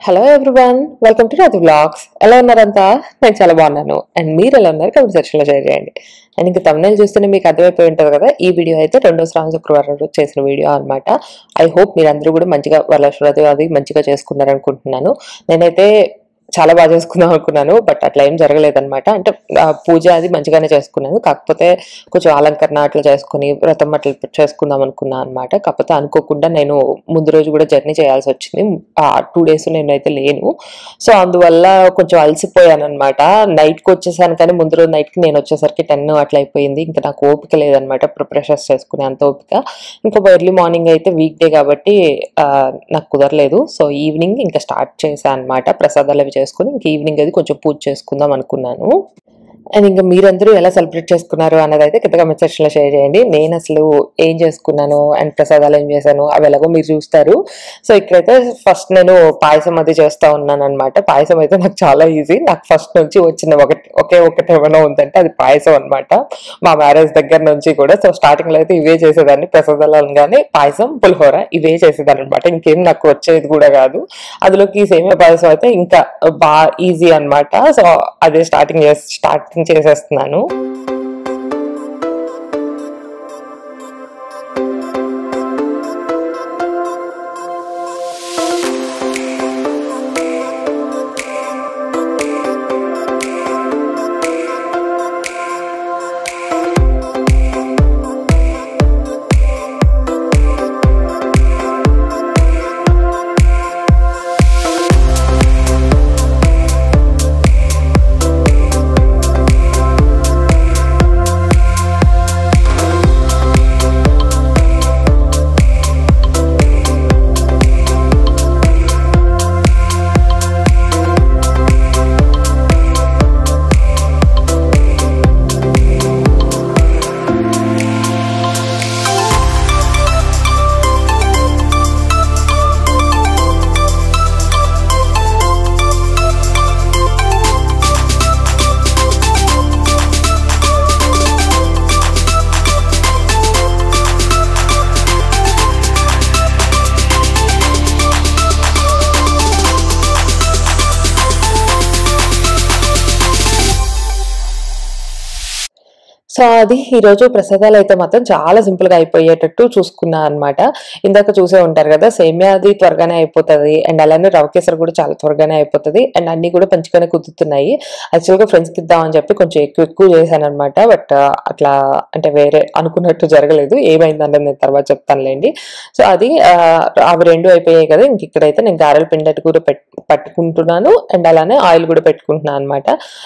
Hello everyone welcome to Raju blogs ఎలా ఉన్నారంతా నేను చాలా బాగున్నాను అండ్ మీరు ఎలా ఉన్నారు కమెంట్ సెక్షన్లో షేర్ చేయండి అండ్ ఇంకా తమిళ చూస్తేనే మీకు అర్థమైపోయి ఉంటుంది కదా ఈ వీడియో అయితే రెండో శ్రావణ శుక్రవారం రోజు చేసిన వీడియో అన్నమాట ఐ హోప్ మీరు అందరూ కూడా మంచిగా వరలక్ష్మి అది మంచిగా చేసుకున్నారు అనుకుంటున్నాను నేనైతే చాలా బాగా చేసుకుందాం అనుకున్నాను బట్ అట్లా ఏం జరగలేదన్నమాట అంటే ఆ, పూజ అది మంచిగానే చేసుకున్నాను కాకపోతే కొంచెం అలంకరణ అట్లా చేసుకుని వ్రతం అట్లా చేసుకుందాం అనుకున్నాను అనమాట కాకపోతే అనుకోకుండా నేను ముందు రోజు కూడా జర్నీ చేయాల్సి వచ్చింది ఆ టూ డేస్ నేనైతే లేను సో అందువల్ల కొంచెం అలసిపోయాను అనమాట నైట్కి వచ్చేసాను కానీ ముందు రోజు నైట్కి నేను వచ్చేసరికి టెన్ అట్లా అయిపోయింది ఇంకా నాకు ఓపిక లేదనమాట ప్రిపరేషన్స్ చేసుకునే అంత ఓపిక ఇంకా ఎర్లీ మార్నింగ్ అయితే వీక్ డే కాబట్టి ఆ, నాకు కుదరలేదు సో ఈవినింగ్ ఇంకా స్టార్ట్ చేశాను అనమాట ప్రసాదాలు అవి చేసుకుని ఇంక ఈవినింగ్ అది కొంచెం పూజ చేసుకుందాం అనుకున్నాను అండ్ ఇంకా మీరందరూ ఎలా సెలబ్రేట్ చేసుకున్నారు అన్నది అయితే కింద కమెంట్ సెక్షన్లో షేర్ చేయండి నేను అసలు ఏం చేసుకున్నాను అండ్ ప్రసాదాలు ఏం చేశాను అవి ఎలాగో మీరు చూస్తారు సో ఇక్కడైతే ఫస్ట్ నేను పాయసం అది చేస్తా ఉన్నాను అనమాట పాయసం అయితే నాకు చాలా ఈజీ నాకు ఫస్ట్ నుంచి వచ్చిన ఒకటి ఒకే ఒకటి ఏమైనా ఉందంటే అది పాయసం అన్నమాట మా మ్యారేజ్ దగ్గర నుంచి కూడా సో స్టార్టింగ్ లో అయితే ఇవే చేసేదాన్ని ప్రసాదాలు అనగానే పాయసం పులిహోర ఇవే చేసేదాన్ని అనమాట ఇంకేం నాకు వచ్చేది కూడా కాదు అందులోకి సేమియా పాయసం అయితే ఇంకా బాగా ఈజీ అన్నమాట సో అదే స్టార్టింగ్ స్టార్టింగ్ చేసేస్తున్నాను సో అది ఈ రోజు ప్రసాదాలు అయితే మాత్రం చాలా సింపుల్ గా అయిపోయేటట్టు చూసుకున్నా అన్నమాట ఇందాక చూసే ఉంటారు కదా సేమియా అది త్వరగానే అయిపోతుంది అండ్ అలానే రవ కేసరి కూడా చాలా త్వరగానే అయిపోతుంది అండ్ అన్ని కూడా మంచిగానే కుదురుతున్నాయి యాక్చువల్ గా ఫ్రెండ్స్ కి ఇద్దామని చెప్పి కొంచెం ఎక్కువ ఎక్కువ చేశాను అనమాట బట్ అట్లా అంటే వేరే అనుకున్నట్టు జరగలేదు ఏమైంది అన్నది నేను తర్వాత చెప్తానులేండి సో అది ఆ, అవి రెండు అయిపోయాయి కదా ఇంక ఇక్కడైతే నేను గారెల పిండి కూడా పెట్ పట్టుకుంటున్నాను అండ్ అలానే ఆయిల్ కూడా పెట్టుకుంటున్నాను అనమాట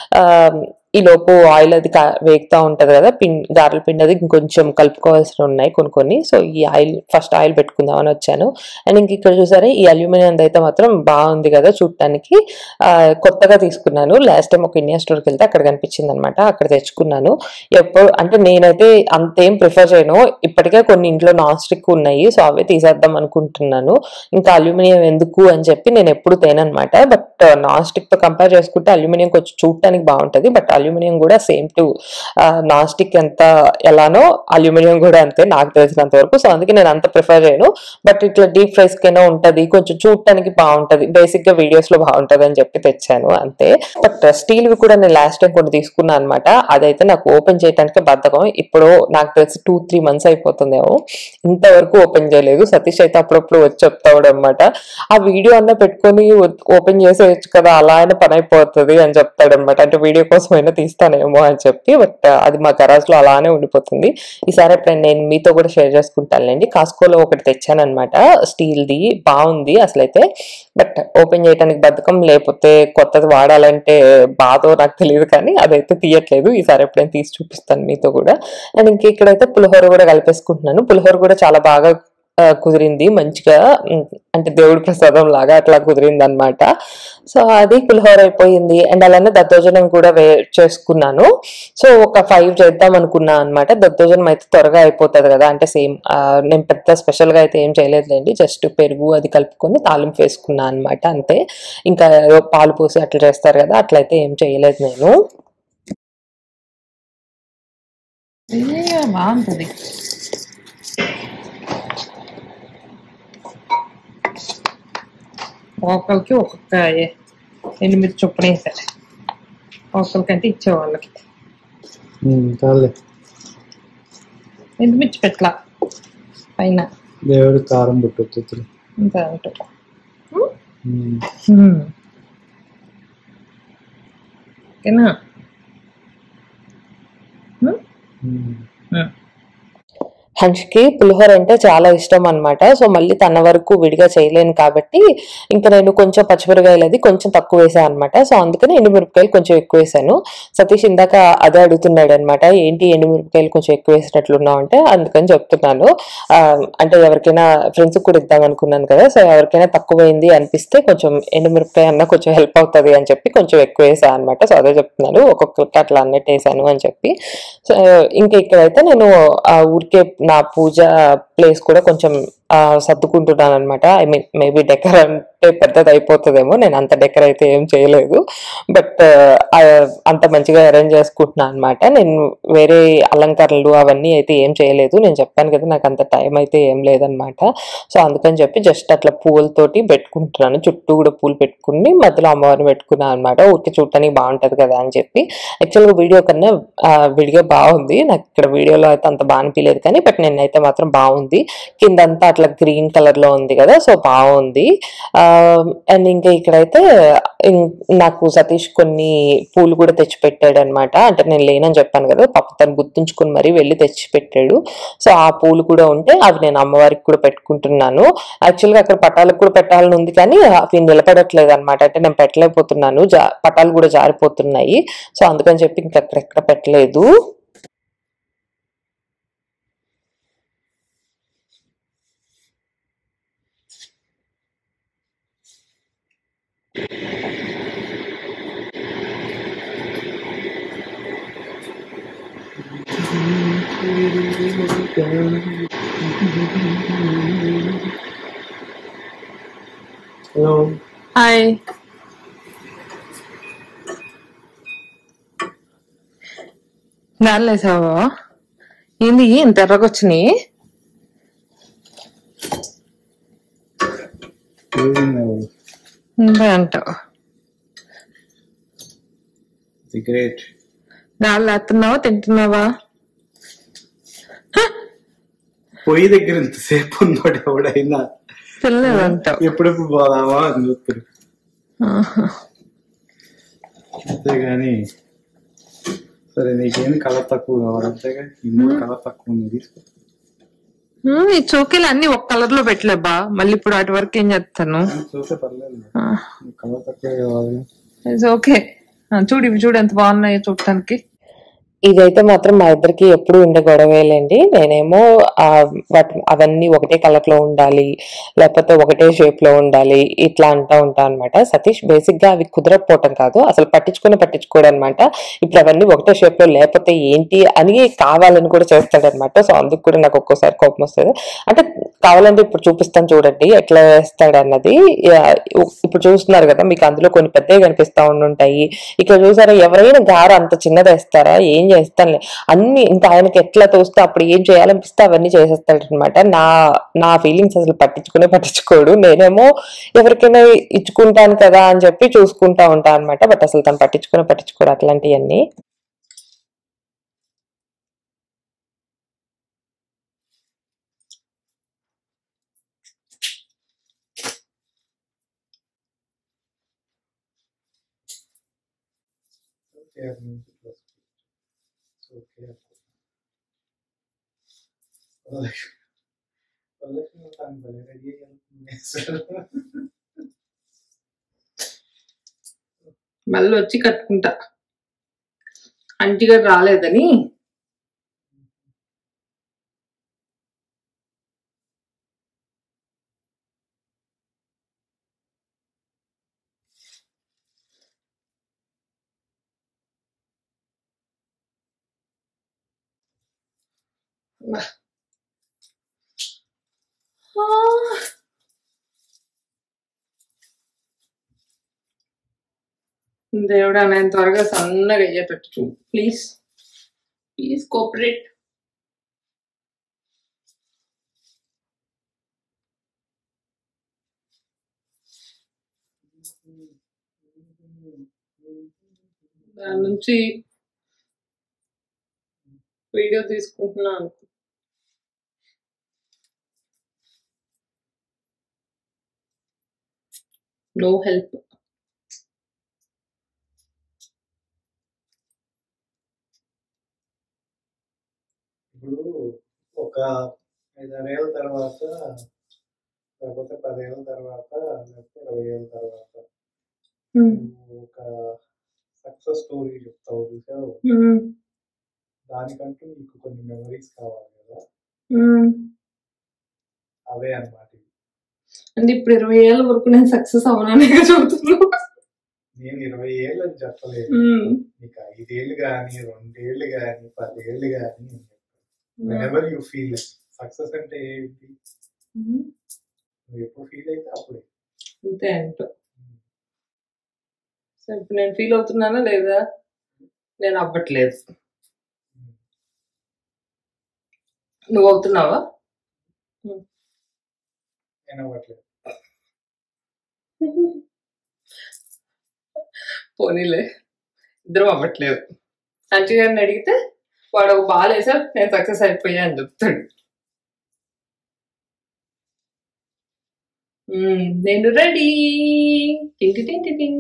ఈ లోపు ఆయిల్ అది కా- వేగుతా ఉంటది కదా పిన్ గారెల పిండి అది ఇంకొంచెం కలుపుకోవాల్సి ఉన్నాయి కొన్ని కొన్ని సో ఈ ఆయిల్ ఫస్ట్ ఆయిల్ పెట్టుకుందాం అని వచ్చాను అండ్ ఇంక ఇక్కడ చూసారా ఈ అల్యూమినియం అయితే మాత్రం బాగుంది కదా చూడటానికి ఆ, కొత్తగా తీసుకున్నాను లాస్ట్ టైం ఒక ఇండియా స్టోర్కి వెళ్తే అక్కడ కనిపించింది అనమాట అక్కడ తెచ్చుకున్నాను ఎప్పుడు అంటే నేనైతే అంతేం ప్రిఫర్ చేయను ఇప్పటికే కొన్ని ఇంట్లో నాన్ స్టిక్ ఉన్నాయి సో అవే తీసేద్దాం అనుకుంటున్నాను ఇంకా అల్యూమినియం ఎందుకు అని చెప్పి నేను ఎప్పుడు తేననమాట బట్ నాన్ స్టిక్ తో కంపేర్ చేసుకుంటే అల్యూమినియం కొంచెం చూడటానికి బాగుంటది బట్ అల్యూమినియం కూడా సేమ్ టు నాన్ స్టిక్ ఎంత ఎలానో అల్యూమినియం కూడా అంతే నాకు తెలిసినంత వరకు సో అందుకే నేను అంత ప్రిఫర్ చేయను బట్ ఇట్లా డీప్ ఫ్రైస్ కైనా ఉంటది కొంచెం చూడటానికి బాగుంటది బేసిక్ గా వీడియోస్ లో బాగుంటది అని చెప్పి తెచ్చాను అంతే బట్ స్టీల్ వి కూడా నేను లాస్ట్ టైం కొన్ని తీసుకున్నాను అనమాట అదైతే నాకు ఓపెన్ చేయడానికి బద్ధకం ఇప్పుడు నాకు తెలిసి టూ త్రీ మంత్స్ అయిపోతుందేమో ఇంతవరకు ఓపెన్ చేయలేదు సతీష్ అయితే అప్పుడప్పుడు వచ్చి చెప్తాడు అనమాట ఆ వీడియో అన్న పెట్టుకొని ఓపెన్ చేసేయచ్చు కదా అలా అయినా పని అయిపోతుంది అని చెప్తాడు అనమాట అంటే వీడియో కోసం అయినా తీస్తానేమో అని చెప్పి బట్ అది మా గరాజ్ లో అలానే ఉండిపోతుంది ఈసారి ఎప్పుడైనా నేను మీతో కూడా షేర్ చేసుకుంటానులేండి కాస్కోలో ఒకటి తెచ్చానమాట స్టీల్ది బాగుంది అసలైతే బట్ ఓపెన్ చేయడానికి బద్ధకం లేకపోతే కొత్తది వాడాలంటే బాధో నాకు తెలియదు కానీ అదైతే తీయట్లేదు ఈసారి ఎప్పుడైనా తీసి చూపిస్తాను మీతో కూడా అండ్ ఇంక ఇక్కడైతే పులిహోర కూడా కలిపేసుకుంటున్నాను పులిహోర కూడా చాలా బాగా ఆ, కుదిరింది మంచిగా ఉమ్, అంటే దేవుడి ప్రసాదం లాగా అట్లా కుదిరింది అనమాట సో అది పులిహోర అయిపోయింది అండ్ అలానే దద్దోజనం కూడా వే చేసుకున్నాను సో ఒక ఫైవ్ చేద్దాం అనుకున్నా అనమాట దద్దోజనం అయితే త్వరగా అయిపోతుంది కదా అంటే సేమ్ నేను పెద్ద స్పెషల్ గా అయితే ఏం చేయలేదులేండి జస్ట్ పెరుగు అది కలుపుకొని తాలింపు వేసుకున్నా అనమాట అంతే ఇంకా ఏదో పాలు పోసి అట్లా చేస్తారు కదా అట్లయితే ఏం చేయలేదు నేను అయ్యయ్యో, బాగుంటది ఒక్కొక్కరికి ఒక్కొక్క ఎనిమిది చొప్పున వేసారు ఒక్కొక్కరికంటే ఇచ్చే వాళ్ళకి చాలే ఎండుమిర్చి పెట్ల పైన దేవుడు కారం పుట్టొచ్చు ఇంకా అంటారు ఓకేనా హన్ష్కి పులిహోర అంటే చాలా ఇష్టం అన్నమాట సో మళ్ళీ తన వరకు విడిగా చేయలేను కాబట్టి ఇంకా నేను కొంచెం పచ్చిమిరకాయలు అది కొంచెం తక్కువ వేసాను అనమాట సో అందుకని ఎండుమిరపకాయలు కొంచెం ఎక్కువ వేసాను సతీష్ ఇందాక అదే అడుగుతున్నాడు అనమాట ఏంటి ఎండుమిరపకాయలు కొంచెం ఎక్కువ వేసినట్లున్నావు అంటే అందుకని చెప్తున్నాను ఆ, అంటే ఎవరికైనా ఫ్రెండ్స్ కూడా ఇద్దాం అనుకున్నాను కదా సో ఎవరికైనా తక్కువైంది అనిపిస్తే కొంచెం ఎండుమిరపకాయ అన్న కొంచెం హెల్ప్ అవుతుంది అని చెప్పి కొంచెం ఎక్కువ వేసాను అనమాట సో అదే చెప్తున్నాను ఒక్కొక్కరికి అట్లా అన్నట్టు వేసాను అని చెప్పి సో ఇంకా ఇక్కడైతే నేను ఆ ఊరికే నా పూజ ప్లేస్ కూడా కొంచెం ఆ, సర్దుకుంటున్నాను అనమాట ఐ మీన్ మేబీ డెకర్ అంటే పెద్దది అయిపోతుందేమో నేను అంత డెకర్ అయితే ఏం చేయలేదు బట్ అంత మంచిగా అరేంజ్ చేసుకుంటున్నాను అనమాట నేను వేరే అలంకరణలు అవన్నీ అయితే ఏం చేయలేదు నేను చెప్పాను కదా నాకు అంత టైం అయితే ఏం లేదనమాట సో అందుకని చెప్పి జస్ట్ అట్లా పూలతోటి పెట్టుకుంటున్నాను చుట్టూ కూడా పూలు పెట్టుకుని మధ్యలో అమ్మవారిని పెట్టుకున్నాను అనమాట ఊరికి చూడటానికి బాగుంటది కదా అని చెప్పి యాక్చువల్గా వీడియో కన్నా ఆ, వీడియో బాగుంది నాకు ఇక్కడ వీడియోలో అయితే అంత బాగా అనిపించలేదు కానీ బట్ నేనైతే మాత్రం బాగుంది కిందంతా అట్లా గ్రీన్ కలర్ లో ఉంది కదా సో బాగుంది అండ్ ఇంకా ఇక్కడైతే ఇం- నాకు సతీష్ కొన్ని పూలు కూడా తెచ్చి పెట్టాడు అనమాట అంటే నేను లేనని చెప్పాను కదా పాప తను గుర్తుంచుకుని మరీ వెళ్ళి తెచ్చి పెట్టాడు సో ఆ పూలు కూడా ఉంటే అవి నేను అమ్మవారికి కూడా పెట్టుకుంటున్నాను యాక్చువల్గా అక్కడ పటాలకు కూడా పెట్టాలని ఉంది కానీ అవి నిలబడట్లేదు అనమాట అంటే నేను పెట్టలేకపోతున్నాను జా పటాలు కూడా జారిపోతున్నాయి సో అందుకని చెప్పి ఇంకా అక్కడెక్కడ పెట్టలేదు హలో హాయ్ గాలేసావా ఏంది ఇంత ఎర్రగొచ్చినాయి ఇంతే అంటావు గ్రేట్ గాలి లేస్తున్నావా తింటున్నావా పొయ్యి దగ్గర ఇంతసేపు ఉన్నాడు ఎవడైనా తినలేదంటావు ఎప్పుడెప్పుడు పోదామా అని చూస్తారు ఆహా. అంతేగాని సరే నీకేమి కలర్ తక్కువ కావాలి అంతేగా ఈ మూడు కలర్ తక్కువ ఉంది తీసుకో ఉమ్, ఈ చోకీలు అన్ని ఒక కలర్ లో పెట్టలేబా మళ్ళీ ఇప్పుడు అటు వరకు ఏం చేస్తాను చూస్తే పర్లేదు కలర్ తక్కువ కావాలి ఇట్స్ ఓకే చూడు ఇవి చూడు ఎంత బాగున్నాయో చూడటానికి ఇదైతే మాత్రం మా ఇద్దరికి ఎప్పుడు ఉండే గొడవేలేండి నేనేమో ఆ వాటి అవన్నీ ఒకటే కలర్ లో ఉండాలి లేకపోతే ఒకటే షేప్ లో ఉండాలి ఇట్లా అంటా ఉంటా అనమాట సతీష్ బేసిక్ గా అవి కుదరకపోవటం కాదు అసలు పట్టించుకుని పట్టించుకోడు అనమాట ఇప్పుడు అవన్నీ ఒకటే షేప్ లో లేకపోతే ఏంటి అని కావాలని కూడా చేస్తాడు అనమాట సో అందుకు కూడా నాకు ఒక్కోసారి కోపం వస్తుంది అంటే కావాలంటే ఇప్పుడు చూపిస్తాను చూడండి ఎట్లా వేస్తాడు అన్నది యా, ఇప్పుడు చూస్తున్నారు కదా మీకు అందులో కొన్ని పెద్దవి కనిపిస్తా ఉండుంటాయి ఇక్కడ చూసారా ఎవరైనా గారు అంత చిన్నది వేస్తారా ఏం చేస్తానులే అన్ని ఇంకా ఆయనకి ఎట్లా తోస్తే అప్పుడు ఏం చేయాలనిపిస్తే అవన్నీ చేసేస్తాడు అనమాట నా నా ఫీలింగ్స్ అసలు పట్టించుకునే పట్టించుకోడు నేనేమో ఎవరికైనా ఇచ్చుకుంటాను కదా అని చెప్పి చూసుకుంటా ఉంటాను అనమాట బట్ అసలు తను పట్టించుకునే పట్టించుకోడు అట్లాంటివన్నీ మళ్ళీ వచ్చి కట్టుకుంటా అంటిగా రాలేదని దేవుడా నేను త్వరగా సన్నగా అయ్యేటట్టు చూ ప్లీజ్ ప్లీజ్ కోఆపరేట్ దాని నుంచి వీడియో తీసుకుంటున్నాను నో హెల్ప్ ఇప్పుడు ఒక ఐదారేళ్ళ తర్వాత లేకపోతే పదేళ్ళ తర్వాత లేకపోతే ఇరవై ఏళ్ళ తర్వాత నువ్వు ఒక సక్సెస్ స్టోరీ చెప్తావు చూసావు దానికంటూ నీకు కొన్ని మెమరీస్ కావాలి కదా అవే అన్నమాట ఇవి. అంటే ఇప్పుడు ఇరవై ఏళ్ళ వరకు నేను సక్సెస్ అవనానే చెబుతున్నాను నేను ఇరవై ఏళ్ళు అని చెప్పలేదు నీకు ఐదేళ్ళు కానీ రెండేళ్ళు కానీ పదేళ్ళు కానీ ఎవర్ యూ ఫీల్ సక్సెస్ అంటే ఏంటి నువ్వు ఎప్పుడు ఫీల్ అయితే అప్పుడే అంతే అంట సో ఇప్పుడు నేను ఫీల్ అవుతున్నానా లేదా నేను అవ్వట్లేదు నువ్వు అవుతున్నావా నేను అవ్వట్లేదు పోనీలే ఇద్దరం అవ్వట్లేదు అంచు గారిని అడిగితే వాడు ఒక బాల్ వేసారు నేను సక్సెస్ అయిపోయా అని చెప్తాడు మ్మ్, నేను రెడీ టింటి టింటి టింగ్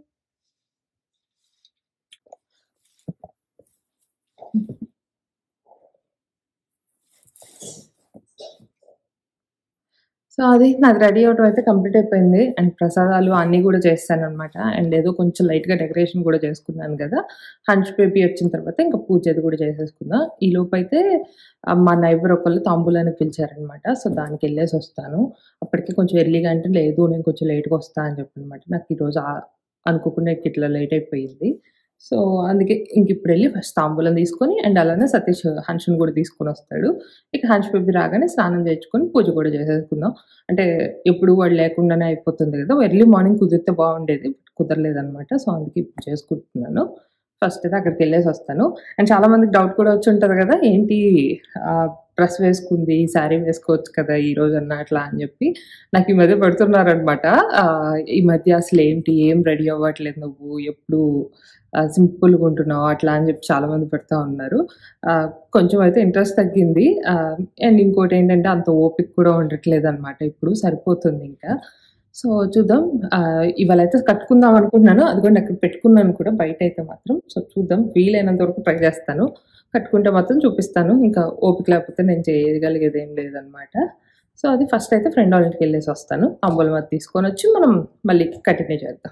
సో అది నాది రెడీ అవడం అయితే కంప్లీట్ అయిపోయింది అండ్ ప్రసాదాలు అన్నీ కూడా చేస్తాను అనమాట అండ్ ఏదో కొంచెం లైట్గా డెకరేషన్ కూడా చేసుకున్నాను కదా హంచ్ బేబీ వచ్చిన తర్వాత ఇంకా పూజ అది కూడా చేసేసుకుందాం ఈ లోపు అయితే ఆ, మా నైబర్ ఒకళ్ళు తాంబూలానికి పిలిచారనమాట సో దానికి వెళ్ళేసి వస్తాను అప్పటికి కొంచెం ఎర్లీగా అంటే లేదు నేను కొంచెం లేట్గా వస్తా అని చెప్పనమాట నాకు ఈరోజు ఆ- అనుకోకుండా ఇట్లా లేట్ అయిపోయింది సో అందుకే ఇంక ఇప్పుడు వెళ్ళి ఫస్ట్ తాంబూలం తీసుకొని అండ్ అలానే సతీష్ హన్షన్ కూడా తీసుకొని వస్తాడు ఇక హన్స్ బేబీ రాగానే స్నానం చేయించుకొని పూజ కూడా చేసేసుకుందాం అంటే ఎప్పుడు వాడు లేకుండానే అయిపోతుంది కదా ఎర్లీ మార్నింగ్ కుదిరితే బాగుండేది కుదరలేదు అనమాట సో అందుకే ఇప్పుడు చేసుకుంటున్నాను ఫస్ట్ అయితే అక్కడికి వెళ్ళేసి వస్తాను అండ్ చాలా మందికి డౌట్ కూడా వచ్చి ఉంటుంది కదా ఏంటి డ్రెస్ వేసుకుంది శారీ వేసుకోవచ్చు కదా ఈ రోజు అన్న అట్లా అని చెప్పి నాకు ఈ మధ్య పెడుతున్నారనమాట ఈ మధ్య అసలు ఏంటి ఏం రెడీ అవ్వట్లేదు నువ్వు ఎప్పుడు సింపుల్గా ఉంటున్నావు అట్లా అని చెప్పి చాలా మంది పెడతా ఉన్నారు ఆ, కొంచెం అయితే ఇంట్రెస్ట్ తగ్గింది అండ్ ఇంకోటి ఏంటంటే అంత ఓపిక కూడా ఉండట్లేదు అనమాట ఇప్పుడు సరిపోతుంది ఇంకా సో చూద్దాం ఆ, ఇవాళ అయితే కట్టుకుందాం అనుకుంటున్నాను అదిగోండి అక్కడ పెట్టుకున్నాను కూడా బయట అయితే మాత్రం సో చూద్దాం వీలైనంత వరకు ట్రై చేస్తాను కట్టుకుంటే మాత్రం చూపిస్తాను ఇంకా ఓపిక లేకపోతే నేను చేయగలిగేది ఏం లేదనమాట సో అది ఫస్ట్ అయితే ఫ్రెండ్ వాళ్ళ ఇంటికి వెళ్ళేసి వస్తాను తాంబూలం అది తీసుకొని వచ్చి మనం మళ్ళీ కంటిన్యూ చేద్దాం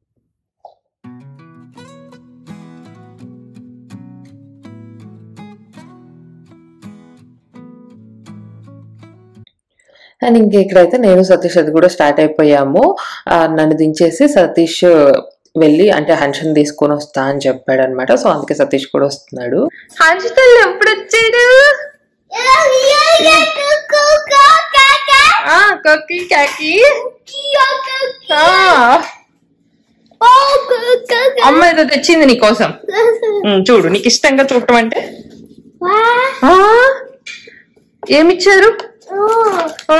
అండ్ ఇంక ఇక్కడైతే నేను సతీష్ అది కూడా స్టార్ట్ అయిపోయాము ఆ, నన్ను దించేసి సతీష్ వెళ్ళి అంటే హన్షన్ తీసుకొని వస్తా అని చెప్పాడు అనమాట సో అందుకే సతీష్ కూడా వస్తున్నాడు హన్షితల్ ఎప్పుడు వచ్చాడు ఆ, కొక్కి కాకి ఆ, అమ్మ ఏదో తెచ్చింది నీకోసం ఉమ్, చూడు నీకు ఇష్టంగా చూడటం అంటే ఆ, ఏమిచ్చారు ఓ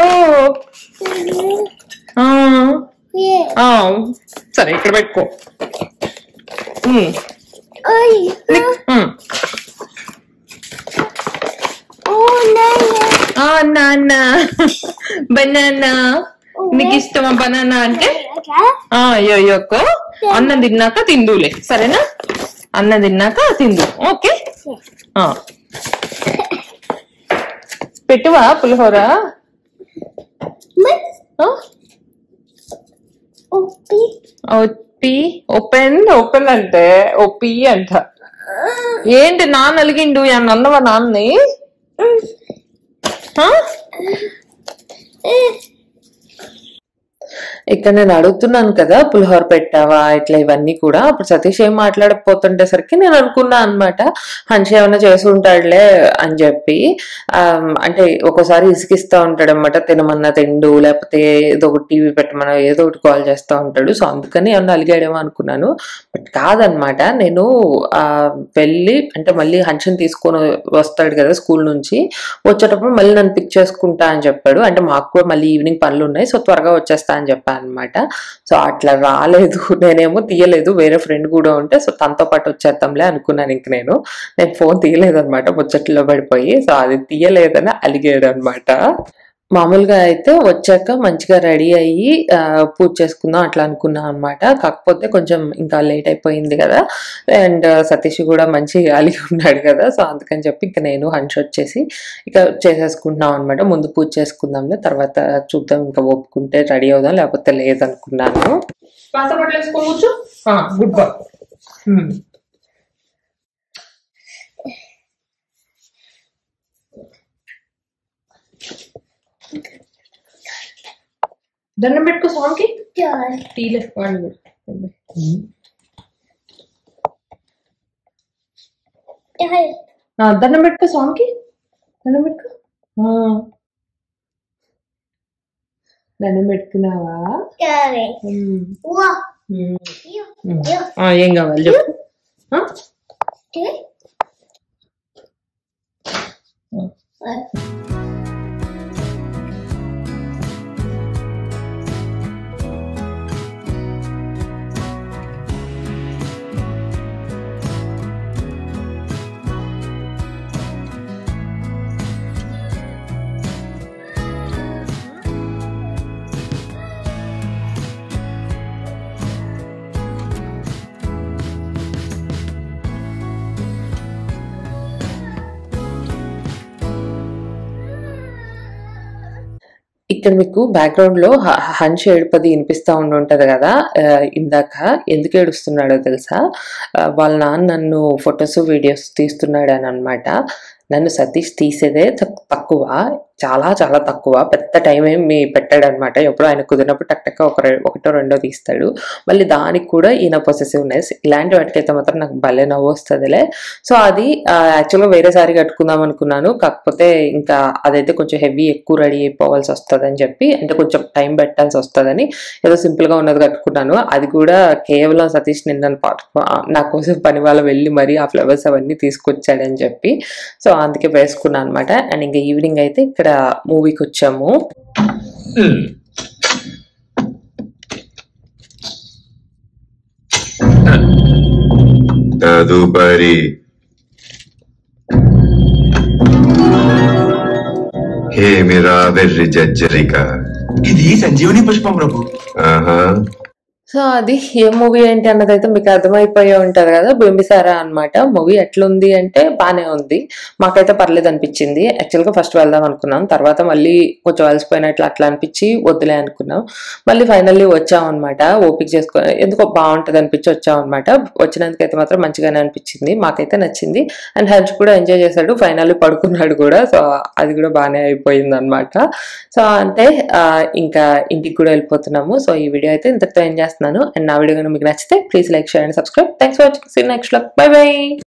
ఆ, ఆ, సరే ఇక్కడ పెట్టుకో ఉమ్, ఉమ్. ఆ, నాన్న బనానా నీకు ఇష్టమా బనానా అంటే ఆ, అయ్యో అయ్యోకో అన్నం తిన్నాక తిందులే సరేనా అన్నం తిన్నాక తిందు ఓకే ఆ. పెట్టువా పులిహోర ఆ? ఒప్పి ఓపెన్ ఓపెన్ అంటే ఒప్పి అంట ఏంటి నాన్న అలిగిండు అని అన్నవా నాన్నని ఆ? ఇక్కడ నేను అడుగుతున్నాను కదా పులిహోర పెట్టావా ఇట్లా ఇవన్నీ కూడా అప్పుడు సతీష్ ఏం మాట్లాడకపోతుండేసరికి నేను అనుకున్నా అనమాట హన్షి ఏమైనా చేసి ఉంటాడులే అని చెప్పి ఆమ్, అంటే ఒక్కోసారి ఇసుకిస్తా ఉంటాడు అనమాట తినమన్నా తిండు లేకపోతే ఏదో ఒకటి టీవీ పెట్టమన్నా ఏదో ఒకటి కాల్ చేస్తూ ఉంటాడు సో అందుకని ఏమన్నా అలిగాడేమో అనుకున్నాను బట్ కాదనమాట నేను ఆ, వెళ్ళి అంటే మళ్ళీ హన్షన్ తీసుకొని వస్తాడు కదా స్కూల్ నుంచి వచ్చేటప్పుడు మళ్ళీ నన్ను పిక్ చేసుకుంటా అని చెప్పాడు అంటే మాకు కూడా మళ్ళీ ఈవినింగ్ పనులు ఉన్నాయి సో త్వరగా వచ్చేస్తా అని చెప్పాను అనమాట సో అట్లా రాలేదు నేనేమో తీయలేదు వేరే ఫ్రెండ్ కూడా ఉంటే సో తనతో పాటు వచ్చేద్దాంలే అనుకున్నాను ఇంక నేను నేను ఫోన్ తీయలేదు అనమాట ముచ్చట్లో పడిపోయి సో అది తీయలేదని అలిగాడు అనమాట మామూలుగా అయితే వచ్చాక మంచిగా రెడీ అయ్యి ఆ, పూజ చేసుకుందాం అట్లా అనుకున్నాం అనమాట కాకపోతే కొంచెం ఇంకా లేట్ అయిపోయింది కదా అండ్ సతీష్ కూడా మంచి అలిగి ఉన్నాడు కదా సో అందుకని చెప్పి ఇంకా నేను హన్స్ వచ్చేసి ఇక చేసేసుకుంటున్నాం అనమాట ముందు పూజ చేసుకుందాంలే తర్వాత చూద్దాం ఇంకా ఒప్పుకుంటే రెడీ అవుదాం లేకపోతే లేదనుకున్నాను పాత బట్టలు వేసుకోవచ్చు గుడ్ బాయ్ దండం పెట్టుకో స్వామికి టీలే వాడు కూడా. ఆ, దండం పెట్టుకో స్వామికి దండం పెట్టుకో ఆ. దండం పెట్టుకున్నావా ఉమ్. ఉమ్. ఉమ్. ఆ, ఏం కావాలి చెప్పు ఆ? ఇక్కడ మీకు బ్యాక్గ్రౌండ్ లో హ- హన్స్ ఏడుపది వినిపిస్తా ఉండి ఉంటది కదా ఆ, ఇందాక ఎందుకు ఏడుస్తున్నాడో తెలుసా ఆ, వాళ్ళ నాన్న నన్ను ఫొటోస్ వీడియోస్ తీస్తున్నాడు అని అనమాట నన్ను సతీష్ తీసేదే తక్- తక్కువ చాలా చాలా తక్కువ పెద్ద టైం ఏమి పెట్టాడు అనమాట ఎప్పుడు ఆయన కుదిరినప్పుడు టక్ టక్ ఒక రె- ఒకటో రెండో తీస్తాడు మళ్ళీ దానికి కూడా ఈయన పొసెసివ్నెస్ ఇలాంటి వాటికైతే మాత్రం నాకు భలే నవ్వు వస్తుందిలే సో అది యాక్చువల్గా వేరే సారీ కట్టుకుందాం అనుకున్నాను కాకపోతే ఇంకా అదైతే కొంచెం హెవీ ఎక్కువ రెడీ అయిపోవాల్సి వస్తుందని చెప్పి అంటే కొంచెం టైం పెట్టాల్సి వస్తుందని ఏదో సింపుల్ గా ఉన్నది కట్టుకున్నాను అది కూడా కేవలం సతీష్ నిన్న పా- నా కోసం పని వాళ్ళ వెళ్ళి మరి ఆ ఫ్లవర్స్ అవన్నీ తీసుకొచ్చాడని చెప్పి సో అందుకే వేసుకున్నాను అనమాట అండ్ ఇంకా ఈవినింగ్ అయితే ఇక్కడ మూవీకి వచ్చాము తదుపరి హేమిరా వెర్రి జజ్జరిక ఇది సంజీవని పుష్పం ప్రభు ఆహా సో అది ఏ మూవీ ఏంటి అన్నది అయితే మీకు అర్థమైపోయి ఉంటది కదా బింబిసారా అన్నమాట మూవీ ఎట్లుంది అంటే బానే ఉంది మాకైతే పర్లేదు అనిపించింది యాక్చువల్ గా ఫస్ట్ వెళ్దాం అనుకున్నాం తర్వాత మళ్ళీ కొంచెం అలసిపోయినట్లు అట్లా అనిపించి వద్దులే అనుకున్నాం మళ్ళీ ఫైనల్లీ వచ్చాం అనమాట ఓపిక చేసుకో ఎందుకో బాగుంటది అనిపించి వచ్చాం అనమాట వచ్చినందుకైతే మాత్రం మంచిగానే అనిపించింది మాకైతే నచ్చింది అండ్ హర్ష్ కూడా ఎంజాయ్ చేశాడు ఫైనల్లీ పడుకున్నాడు కూడా సో అది కూడా బాగానే అయిపోయింది అనమాట సో అంటే ఆ, ఇంకా ఇంటికి కూడా వెళ్ళిపోతున్నాము సో ఈ వీడియో అయితే ఇంతటితో ఏం చేస్తున్నాను అండ్ నా వీడియో కనుక మీకు నచ్చితే please like share and subscribe thanks for watching see next bye by